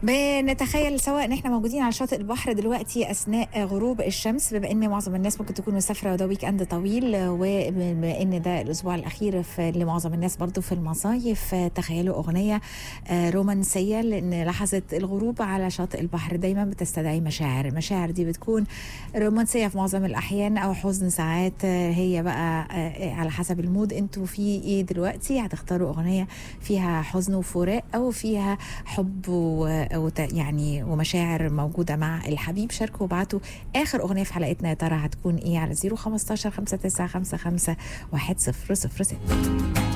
بنتخيل سواء ان احنا موجودين على شاطئ البحر دلوقتي اثناء غروب الشمس بما ان معظم الناس ممكن تكون مسافره وده ويك اند طويل وبما ان ده الاسبوع الاخير في لمعظم الناس برضو في المصايف تخيلوا اغنيه آه، رومانسيه لان لحظه الغروب على شاطئ البحر دايما بتستدعي مشاعر المشاعر دي بتكون رومانسيه في معظم الاحيان او حزن ساعات آه، هي بقى آه، على حسب المود انتوا في ايه دلوقتي هتختاروا اغنيه فيها حزن وفراق او فيها حب و وت- يعني ومشاعر موجوده مع الحبيب شاركوا وابعتوا اخر اغنيه في حلقتنا يا ترى هتكون ايه على 015 5955 1006